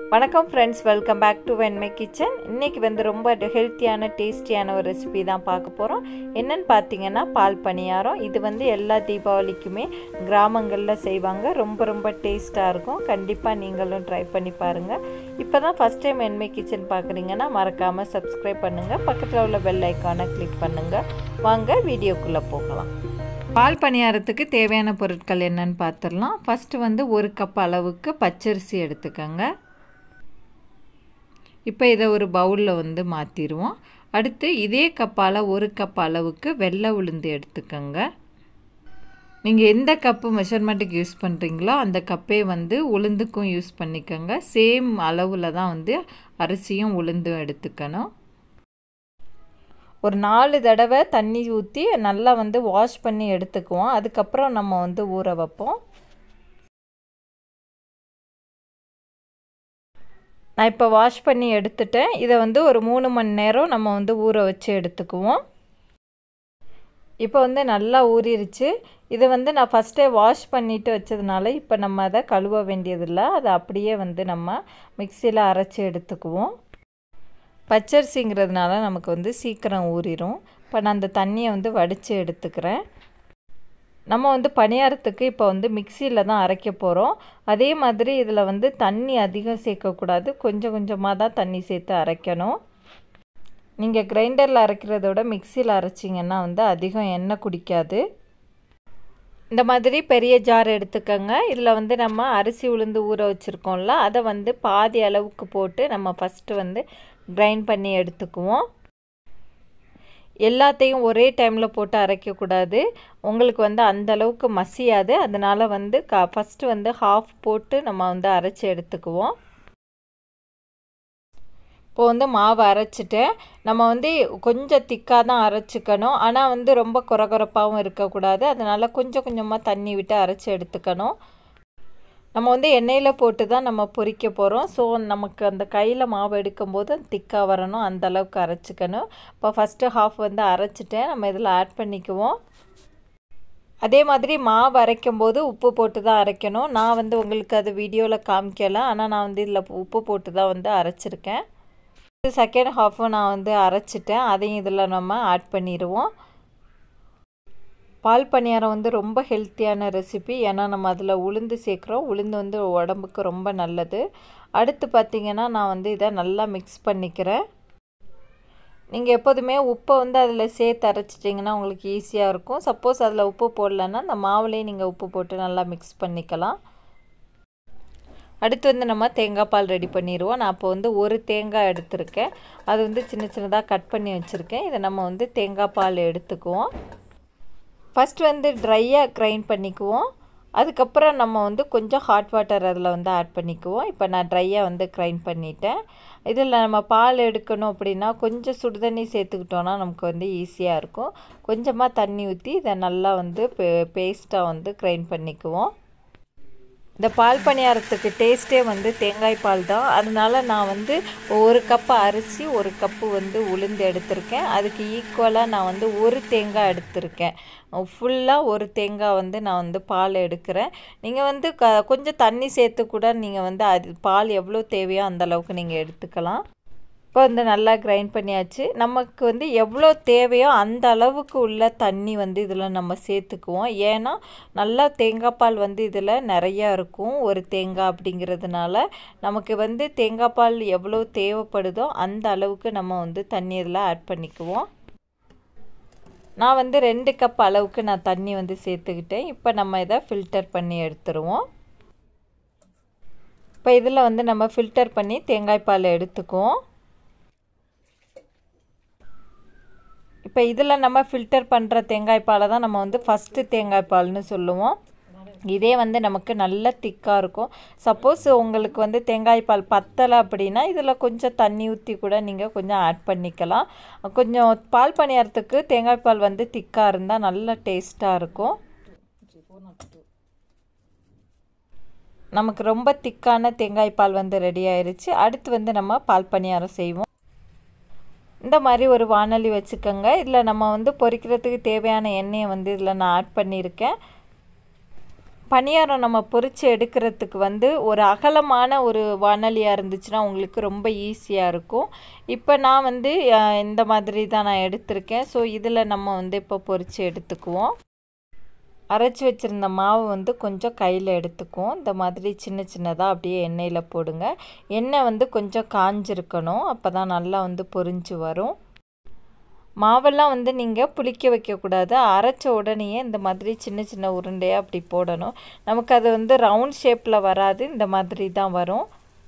வணக்கம் friends welcome back to வென்மை kitchen இன்றைக்கி வந்து ரொம்ப ஹெல்த்தியான டேஸ்டியான ஒரு ரெசிபி தான் பார்க்க போகிறோம் என்னென்னு பார்த்தீங்கன்னா பால் பணியாரம் இது வந்து எல்லா தீபாவளிக்குமே கிராமங்களில் செய்வாங்க ரொம்ப ரொம்ப டேஸ்ட்டாக இருக்கும் கண்டிப்பாக நீங்களும் ட்ரை பண்ணி பாருங்கள் இப்போ தான் ஃபஸ்ட் டைம் வென்மை கிச்சன் பார்க்குறீங்கன்னா மறக்காமல் சப்ஸ்கிரைப் பண்ணுங்கள் பக்கத்தில் உள்ள பெல் ஐக்கானை கிளிக் பண்ணுங்கள் வாங்க வீடியோக்குள்ளே போகலாம் பால் பணியாரத்துக்கு தேவையான பொருட்கள் என்னன்னு பார்த்துடலாம் ஃபஸ்ட்டு வந்து ஒரு கப் அளவுக்கு பச்சரிசி எடுத்துக்கோங்க இப்போ இதை ஒரு பவுலில் வந்து மாற்றிடுவோம் அடுத்து இதே கப்பால் ஒரு கப் அளவுக்கு வெள்ளை உளுந்து எடுத்துக்கோங்க நீங்கள் எந்த கப்பு மெஷர்மெண்ட்டுக்கு யூஸ் பண்ணுறீங்களோ அந்த கப்பே வந்து உளுந்துக்கும் யூஸ் பண்ணிக்கோங்க சேம் அளவில் தான் வந்து அரிசியும் உளுந்தும் எடுத்துக்கணும் ஒரு நாலு தடவை தண்ணி ஊற்றி நல்லா வந்து வாஷ் பண்ணி எடுத்துக்குவோம் அதுக்கப்புறம் நம்ம வந்து ஊற வைப்போம் நான் இப்போ வாஷ் பண்ணி எடுத்துட்டேன் இதை வந்து ஒரு மூணு மணி நேரம் நம்ம வந்து ஊற வச்சு எடுத்துக்குவோம் இப்போ வந்து நல்லா ஊறிடுச்சு இதை வந்து நான் ஃபஸ்ட்டே வாஷ் பண்ணிவிட்டு வச்சதுனால இப்போ நம்ம அதை கழுவ வேண்டியதில்லை அதை அப்படியே வந்து நம்ம மிக்சியில் அரைச்சி எடுத்துக்குவோம் பச்சரிசிங்கிறதுனால நமக்கு வந்து சீக்கிரம் ஊறிடும் இப்போ நான் அந்த தண்ணியை வந்து வடித்து எடுத்துக்கிறேன் நம்ம வந்து பணியாரத்துக்கு இப்போ வந்து மிக்சியில் தான் அரைக்க போகிறோம் அதே மாதிரி இதில் வந்து தண்ணி அதிகம் சேர்க்கக்கூடாது கொஞ்சம் கொஞ்சமாக தான் தண்ணி சேர்த்து அரைக்கணும் நீங்கள் கிரைண்டரில் அரைக்கிறத விட மிக்சியில் அரைச்சிங்கன்னா வந்து அதிகம் எண்ணெய் குடிக்காது இந்த மாதிரி பெரிய ஜார் எடுத்துக்கோங்க இதில் வந்து நம்ம அரிசி உளுந்து ஊற வச்சுருக்கோம்ல அதை வந்து பாதி அளவுக்கு போட்டு நம்ம ஃபஸ்ட்டு வந்து கிரைண்ட் பண்ணி எடுத்துக்குவோம் எல்லாத்தையும் ஒரே டைமில் போட்டு அரைக்கக்கூடாது உங்களுக்கு வந்து அந்த அளவுக்கு மசியாது அதனால் வந்து க ஃபஸ்ட்டு வந்து ஹாஃப் போட்டு நம்ம வந்து அரைச்சி எடுத்துக்குவோம் இப்போ வந்து மாவு அரைச்சிட்டேன் நம்ம வந்து கொஞ்சம் திக்காக தான் அரைச்சிக்கணும் ஆனால் வந்து ரொம்ப குறகுறப்பாகவும் இருக்கக்கூடாது அதனால் கொஞ்சம் கொஞ்சமாக தண்ணி விட்டு அரைச்சி எடுத்துக்கணும் நம்ம வந்து எண்ணெயில் போட்டு தான் நம்ம பொரிக்க போகிறோம் ஸோ நமக்கு அந்த கையில் மாவு எடுக்கும்போது திக்காக வரணும் அந்த அளவுக்கு அரைச்சிக்கணும் இப்போ ஃபஸ்ட்டு ஹாஃப் வந்து அரைச்சிட்டேன் நம்ம இதில் ஆட் பண்ணிக்குவோம் அதே மாதிரி மாவு அரைக்கும் போது உப்பு போட்டு தான் அரைக்கணும் நான் வந்து உங்களுக்கு அது வீடியோவில் காமிக்கலை ஆனால் நான் வந்து இதில் உப்பு போட்டு தான் வந்து அரைச்சிருக்கேன் செகண்ட் ஹாஃபும் நான் வந்து அரைச்சிட்டேன் அதையும் இதில் நம்ம ஆட் பண்ணிடுவோம் பால் பணியாரம் வந்து ரொம்ப ஹெல்த்தியான ரெசிபி ஏன்னா நம்ம அதில் உளுந்து சேர்க்குறோம் உளுந்து வந்து உடம்புக்கு ரொம்ப நல்லது அடுத்து பார்த்திங்கன்னா நான் வந்து இதை நல்லா மிக்ஸ் பண்ணிக்கிறேன் நீங்கள் எப்போதுமே உப்பை வந்து அதில் சேர்த்து அரைச்சிட்டிங்கன்னா உங்களுக்கு ஈஸியாக இருக்கும் சப்போஸ் அதில் உப்பு போடலன்னா அந்த மாவுலேயே நீங்கள் உப்பு போட்டு நல்லா மிக்ஸ் பண்ணிக்கலாம் அடுத்து வந்து நம்ம தேங்காய் பால் ரெடி பண்ணிடுவோம் நான் இப்போ வந்து ஒரு தேங்காய் எடுத்திருக்கேன் அது வந்து சின்ன சின்னதாக கட் பண்ணி வச்சுருக்கேன் இதை நம்ம வந்து தேங்காய் பால் எடுத்துக்குவோம் ஃபஸ்ட் வந்து ட்ரையாக க்ரைண்ட் பண்ணிக்குவோம் அதுக்கப்புறம் நம்ம வந்து கொஞ்சம் ஹாட் வாட்டர் அதில் வந்து ஆட் பண்ணிக்குவோம் இப்போ நான் ட்ரையாக வந்து க்ரைண்ட் பண்ணிட்டேன் இதில் நம்ம பால் எடுக்கணும் அப்படின்னா கொஞ்சம் சுடுதண்ணி சேர்த்துக்கிட்டோன்னா நமக்கு வந்து ஈஸியாக இருக்கும் கொஞ்சமாக தண்ணி ஊற்றி இதை நல்லா வந்து பே பேஸ்ட்டாக வந்து க்ரைண்ட் பண்ணிக்குவோம் இந்த பால் பணியாரத்துக்கு டேஸ்ட்டே வந்து தேங்காய் பால் தான் அதனால நான் வந்து ஒரு கப்பு அரிசி ஒரு கப்பு வந்து உளுந்து எடுத்திருக்கேன் அதுக்கு ஈக்குவலாக நான் வந்து ஒரு தேங்காய் எடுத்திருக்கேன் ஃபுல்லாக ஒரு தேங்காய் வந்து நான் வந்து பால் எடுக்கிறேன் நீங்கள் வந்து க கொஞ்சம் தண்ணி சேர்த்து கூட நீங்கள் வந்து அது பால் எவ்வளோ தேவையோ அந்த அளவுக்கு நீங்கள் எடுத்துக்கலாம் இப்போ வந்து நல்லா கிரைண்ட் பண்ணியாச்சு நமக்கு வந்து எவ்வளோ தேவையோ அந்த அளவுக்கு உள்ள தண்ணி வந்து இதில் நம்ம சேர்த்துக்குவோம் ஏன்னா நல்லா தேங்காய் பால் வந்து இதில் நிறையா இருக்கும் ஒரு தேங்காய் அப்படிங்கிறதுனால நமக்கு வந்து தேங்காய் பால் எவ்வளோ தேவைப்படுதோ அந்த அளவுக்கு நம்ம வந்து தண்ணி இதில் ஆட் பண்ணிக்குவோம் நான் வந்து ரெண்டு கப் அளவுக்கு நான் தண்ணி வந்து சேர்த்துக்கிட்டேன் இப்போ நம்ம இதை ஃபில்டர் பண்ணி எடுத்துருவோம் இப்போ இதில் வந்து நம்ம ஃபில்டர் பண்ணி தேங்காய் பால் எடுத்துக்குவோம் இப்போ இதில் நம்ம ஃபில்டர் பண்ணுற தேங்காய் பாலை தான் நம்ம வந்து ஃபஸ்ட்டு தேங்காய் பால்னு சொல்லுவோம் இதே வந்து நமக்கு நல்ல திக்காக இருக்கும் சப்போஸ் உங்களுக்கு வந்து தேங்காய் பால் பத்தலை அப்படின்னா இதில் கொஞ்சம் தண்ணி ஊற்றி கூட நீங்கள் கொஞ்சம் ஆட் பண்ணிக்கலாம் கொஞ்சம் பால் பணியாரத்துக்கு தேங்காய் பால் வந்து திக்காக இருந்தால் நல்ல டேஸ்ட்டாக இருக்கும் நமக்கு ரொம்ப திக்கான தேங்காய் பால் வந்து ரெடி ஆயிடுச்சு அடுத்து வந்து நம்ம பால் பணியாரம் செய்வோம் இந்த மாதிரி ஒரு வானொலி வச்சுக்கோங்க இதில் நம்ம வந்து பொரிக்கிறதுக்கு தேவையான எண்ணெயை வந்து இதில் நான் ஆட் பண்ணியிருக்கேன் பணியாரம் நம்ம பொரித்து எடுக்கிறதுக்கு வந்து ஒரு அகலமான ஒரு வானலியாக இருந்துச்சுன்னா உங்களுக்கு ரொம்ப ஈஸியாக இருக்கும் இப்போ நான் வந்து அஹ், இந்த மாதிரி தான் நான் எடுத்திருக்கேன் ஸோ இதில் நம்ம வந்து இப்போ பொரித்து எடுத்துக்குவோம் அரைச்சி வச்சுருந்த மாவு வந்து கொஞ்சம் கையில் எடுத்துக்குவோம் இந்த மாதிரி சின்ன சின்னதாக அப்படியே எண்ணெயில் போடுங்க எண்ணெய் வந்து கொஞ்சம் காஞ்சிருக்கணும் அப்போ தான் நல்லா வந்து பொரிஞ்சு வரும் மாவெல்லாம் வந்து நீங்கள் புளிக்க வைக்கக்கூடாது அரைச்ச உடனேயே இந்த மாதிரி சின்ன சின்ன உருண்டையாக அப்படி போடணும் நமக்கு அது வந்து ரவுண்ட் ஷேப்பில் வராது இந்த மாதிரி தான் வரும்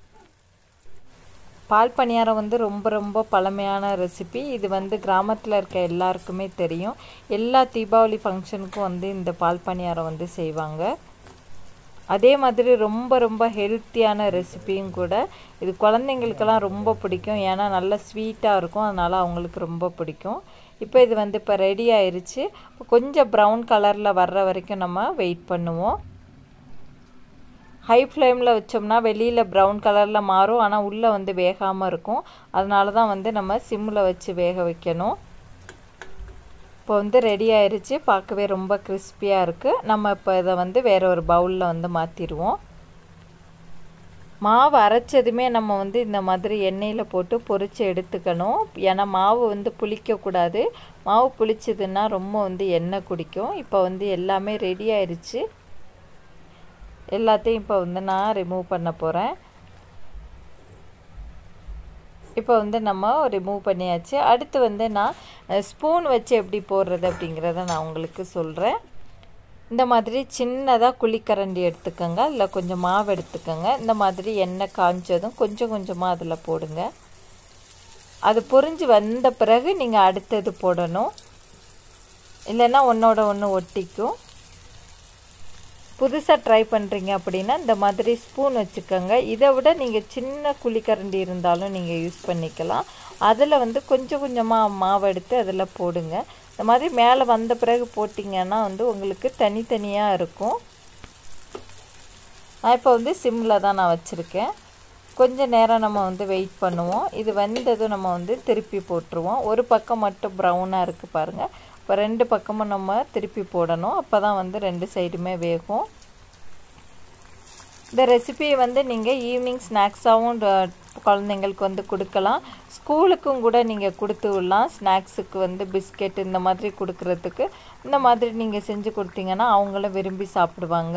பால் பணியாரம் வந்து ரொம்ப ரொம்ப பழமையான ரெசிபி இது வந்து கிராமத்தில் இருக்க எல்லாருக்குமே தெரியும் எல்லா தீபாவளி ஃபங்க்ஷனுக்கும் வந்து இந்த பால் பணியாரம் வந்து செய்வாங்க அதே மாதிரி ரொம்ப ரொம்ப ஹெல்த்தியான ரெசிபியும் கூட இது குழந்தைங்களுக்கெல்லாம் ரொம்ப பிடிக்கும் ஏன்னா நல்லா ஸ்வீட்டாக இருக்கும் அதனால் அவங்களுக்கு ரொம்ப பிடிக்கும் இப்போ இது வந்து இப்போ ரெடி ஆயிருச்சு கொஞ்சம் ப்ரௌன் கலரில் வர்ற வரைக்கும் நம்ம வெயிட் பண்ணுவோம் ஹை ஃப்ளேமில் வச்சோம்னா வெளியில் ப்ரௌன் கலரில் மாறும் ஆனால் உள்ளே வந்து வேகாமல் இருக்கும் அதனால தான் வந்து நம்ம சிம்மில் வச்சு வேக வைக்கணும் இப்போ வந்து ரெடி ஆயிருச்சு பார்க்கவே ரொம்ப கிறிஸ்பியாக இருக்குது நம்ம இப்போ இதை வந்து வேற ஒரு பவுலில் வந்து மாற்றிடுவோம் மாவு அரைச்சதுமே நம்ம வந்து இந்த மாதிரி எண்ணெயில் போட்டு பொரித்து எடுத்துக்கணும் ஏன்னா மாவு வந்து புளிக்கக்கூடாது மாவு புளிச்சதுன்னா ரொம்ப வந்து எண்ணெய் குடிக்கும் இப்போ வந்து எல்லாமே ரெடி ஆயிருச்சு எல்லாத்தையும் இப்போ வந்து நான் ரிமூவ் பண்ண போகிறேன் இப்போ வந்து நம்ம ரிமூவ் பண்ணியாச்சு அடுத்து வந்து நான் ஸ்பூன் வச்சு எப்படி போடுறது அப்படிங்கிறத நான் உங்களுக்கு சொல்கிறேன் இந்த மாதிரி சின்னதாக குழிக்கரண்டி எடுத்துக்கோங்க இல்லை கொஞ்சம் மாவு எடுத்துக்கோங்க இந்த மாதிரி எண்ணெய் காஞ்சதும் கொஞ்சம் கொஞ்சமாக அதில் போடுங்க அது பொரிஞ்சு வந்த பிறகு நீங்கள் அடுத்தது போடணும் இல்லைன்னா ஒன்றோட ஒன்று ஒட்டிக்கும் புதுசாக ட்ரை பண்ணுறீங்க அப்படின்னா இந்த மாதிரி ஸ்பூன் வச்சுக்கோங்க இதை விட நீங்கள் சின்ன குழிக்கரண்டி இருந்தாலும் நீங்கள் யூஸ் பண்ணிக்கலாம் அதில் வந்து கொஞ்சம் கொஞ்சமாக மாவு எடுத்து அதில் போடுங்க இந்த மாதிரி மேலே வந்த பிறகு போட்டிங்கன்னா வந்து உங்களுக்கு தனித்தனியாக இருக்கும் நான் இப்போ வந்து சிம்மில் தான் நான் வச்சுருக்கேன் கொஞ்சம் நேரம் நம்ம வந்து வெயிட் பண்ணுவோம் இது வந்ததும் நம்ம வந்து திருப்பி போட்டுருவோம் ஒரு பக்கம் மட்டும் ப்ரௌனாக இருக்குது பாருங்கள் இப்போ ரெண்டு பக்கமும் நம்ம திருப்பி போடணும் அப்போ தான் வந்து ரெண்டு சைடுமே வேகும் இந்த ரெசிபியை வந்து நீங்கள் ஈவினிங் ஸ்நாக்ஸாகவும் குழந்தைங்களுக்கு வந்து கொடுக்கலாம் ஸ்கூலுக்கும் கூட நீங்கள் கொடுத்து விடலாம் ஸ்நாக்ஸுக்கு வந்து பிஸ்கெட் இந்த மாதிரி கொடுக்குறதுக்கு இந்த மாதிரி நீங்கள் செஞ்சு கொடுத்தீங்கன்னா அவங்களும் விரும்பி சாப்பிடுவாங்க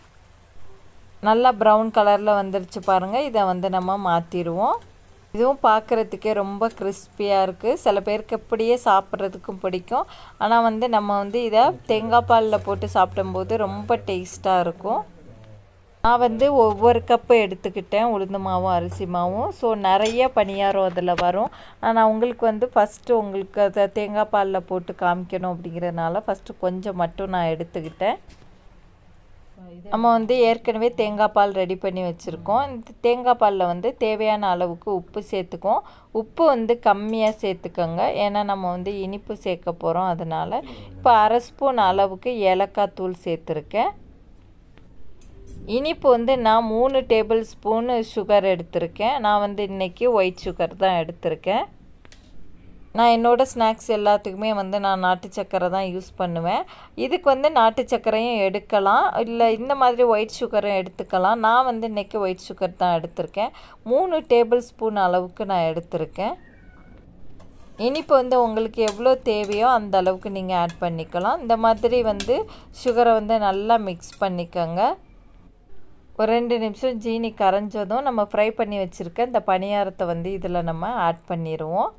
நல்லா ப்ரௌன் கலரில் வந்துருச்சு பாருங்கள் இதை வந்து நம்ம மாற்றிடுவோம் இதுவும் பார்க்குறதுக்கே ரொம்ப கிறிஸ்பியாக இருக்குது சில பேருக்கு இப்படியே சாப்பிட்றதுக்கும் பிடிக்கும் ஆனால் வந்து நம்ம வந்து இதை தேங்காய் பாலில் போட்டு சாப்பிடும்போது ரொம்ப டேஸ்ட்டாக இருக்கும் நான் வந்து ஒவ்வொரு கப்பு எடுத்துக்கிட்டேன் உளுந்து மாவும் அரிசி மாவும் ஸோ நிறைய பணியாரம் அதில் வரும் நான் உங்களுக்கு வந்து ஃபஸ்ட்டு உங்களுக்கு அதை தேங்காய் பாலில் போட்டு காமிக்கணும் அப்படிங்கிறதுனால ஃபஸ்ட்டு கொஞ்சம் மட்டும் நான் எடுத்துக்கிட்டேன் நம்ம வந்து ஏற்கனவே தேங்காய் பால் ரெடி பண்ணி வச்சுருக்கோம் இந்த தேங்காய் பாலில் வந்து தேவையான அளவுக்கு உப்பு சேர்த்துக்குவோம் உப்பு வந்து கம்மியாக சேர்த்துக்கோங்க ஏன்னா நம்ம வந்து இனிப்பு சேர்க்க போகிறோம் அதனால் இப்போ அரை ஸ்பூன் அளவுக்கு ஏலக்காய் தூள் சேர்த்துருக்கேன் இனிப்பு வந்து நான் மூணு டேபிள் ஸ்பூனு சுகர் எடுத்திருக்கேன் நான் வந்து இன்றைக்கி ஒயிட் சுகர் தான் எடுத்திருக்கேன் நான் என்னோடய ஸ்நாக்ஸ் எல்லாத்துக்குமே வந்து நான் நாட்டு சக்கரை தான் யூஸ் பண்ணுவேன் இதுக்கு வந்து நாட்டு சக்கரையும் எடுக்கலாம் இல்லை இந்த மாதிரி ஒயிட் சுகரும் எடுத்துக்கலாம் நான் வந்து இன்றைக்கி ஒயிட் சுகர் தான் எடுத்திருக்கேன் மூணு டேபிள் ஸ்பூன் அளவுக்கு நான் எடுத்திருக்கேன் இனிப்பு வந்து உங்களுக்கு எவ்வளோ தேவையோ அந்த அளவுக்கு நீங்கள் ஆட் பண்ணிக்கலாம் இந்த மாதிரி வந்து சுகரை வந்து நல்லா மிக்ஸ் பண்ணிக்கோங்க ஒரு ரெண்டு நிமிஷம் ஜீனி கரைஞ்சதும் நம்ம ஃப்ரை பண்ணி வச்சுருக்க இந்த பணியாரத்தை வந்து இதில் நம்ம ஆட் பண்ணிடுவோம்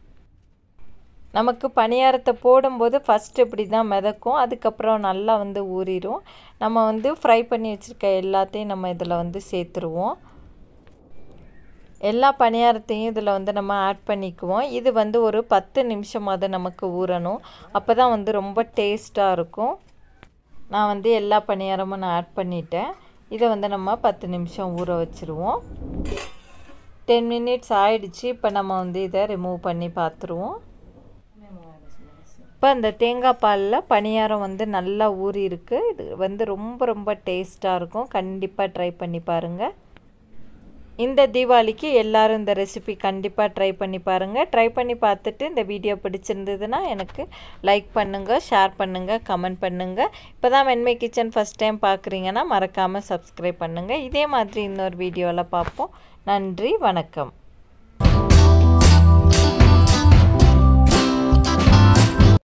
நமக்கு பணியாரத்தை போடும்போது ஃபஸ்ட்டு இப்படி தான் மிதக்கும் அதுக்கப்புறம் நல்லா வந்து ஊறிடும் நம்ம வந்து ஃப்ரை பண்ணி வச்சுருக்க எல்லாத்தையும் நம்ம இதில் வந்து சேர்த்துருவோம் எல்லா பணியாரத்தையும் இதில் வந்து நம்ம ஆட் பண்ணிக்குவோம் இது வந்து ஒரு பத்து நிமிஷமாவது நமக்கு ஊறணும் அப்போ தான் வந்து ரொம்ப டேஸ்ட்டாக இருக்கும் நான் வந்து எல்லா பணியாரமும் நான் ஆட் பண்ணிட்டேன் இதை வந்து நம்ம பத்து நிமிஷம் ஊற வச்சுருவோம் டென் மினிட்ஸ் ஆயிடுச்சு இப்போ நம்ம வந்து இதை ரிமூவ் பண்ணி பார்த்துருவோம் இப்போ அந்த தேங்காய் பாலில் பணியாரம் வந்து நல்லா ஊறி இருக்குது இது வந்து ரொம்ப ரொம்ப டேஸ்ட்டாக இருக்கும் கண்டிப்பாக ட்ரை பண்ணி பாருங்கள் இந்த தீபாவளிக்கு எல்லோரும் இந்த ரெசிபி கண்டிப்பாக ட்ரை பண்ணி பாருங்கள் ட்ரை பண்ணி பார்த்துட்டு இந்த வீடியோ பிடிச்சிருந்ததுன்னா எனக்கு லைக் பண்ணுங்கள் ஷேர் பண்ணுங்கள் கமெண்ட் பண்ணுங்கள் இப்போ தான் வெண்மை கிச்சன் ஃபஸ்ட் டைம் பார்க்குறீங்கன்னா மறக்காமல் சப்ஸ்கிரைப் பண்ணுங்கள் இதே மாதிரி இன்னொரு வீடியோவில் பார்ப்போம் நன்றி வணக்கம்